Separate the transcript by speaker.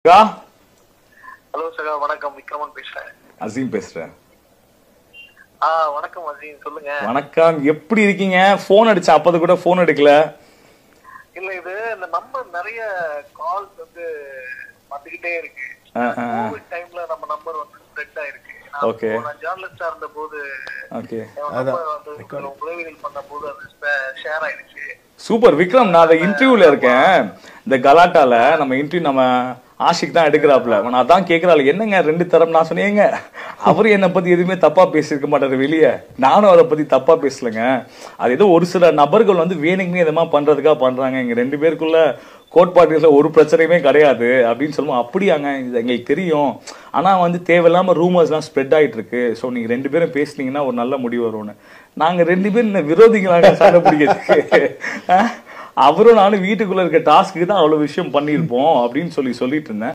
Speaker 1: அக்கா
Speaker 2: ஹலோ சகா வணக்கம் விக்ரமன் பேசுறேன்
Speaker 1: அசீம் பேசுறேன்
Speaker 2: ஆ வணக்கம் அசீம் சொல்லுங்க
Speaker 1: வணக்கம் எப்படி இருக்கீங்க போன் அடிச்சேன் அப்போது கூட போன் எடுக்கல
Speaker 2: இல்ல இது இந்த நம்பர் நிறைய கால்ஸ் வந்து வந்துகிட்டே இருக்கு
Speaker 1: ஆ, ஆ, ஆ.
Speaker 2: கோவிட் டைம்ல நம்ம நம்பர் வந்து ஸ்ப்ரெட் ஆயிருக்கு நான்
Speaker 1: Okay.
Speaker 2: இப்போ நான் ஜேர்னலிஸ்டா இருந்த போது
Speaker 1: ஓகே
Speaker 2: என் நம்பர் வந்து உளவியல் பண்ண போது அது ஷேர் ஆயிடுச்சு
Speaker 1: சூப்பர் விக்ரம் நான் அந்த இன்டர்வியூல இருக்கேன் இந்த கலாட்டால நம்ம இன்டர்வியூ நம்ம ஆஷிக் தான் எடுக்கிறாப்ல நான் அதான் கேக்குறாள் என்னங்க ரெண்டு தரம் நான் சொன்னேங்க அவரு என்னை பத்தி எதுவுமே தப்பா பேசியிருக்க மாட்டாரு வெளியே நானும் அவரை பத்தி தப்பா பேசலைங்க அது ஏதோ ஒரு சில நபர்கள் வந்து வேணுங்கன்னு எதமா பண்றதுக்காக பண்றாங்க எங்க ரெண்டு பேருக்குள்ள கோட்பாடுல ஒரு பிரச்சனையுமே கிடையாது அப்படின்னு சொல்லுவோம் அப்படியாங்க இது எங்களுக்கு தெரியும் ஆனா வந்து தேவையில்லாம ரூமர்ஸ்லாம் ஸ்ப்ரெட் ஆயிட்டு இருக்கு ஸோ நீங்க ரெண்டு பேரும் பேசுனீங்கன்னா ஒரு நல்ல முடிவு வரும்னு நாங்க ரெண்டு பேரும் இந்த விரோதிகளாக சண்டை பிடிக்கிறதுக்கு அஹ், அவரும் நானும் வீட்டுக்குள்ள இருக்க டாஸ்க்கு தான் அவ்வளவு விஷயம் பண்ணியிருப்போம் அப்படின்னு சொல்லி சொல்லிட்டு இருந்தேன்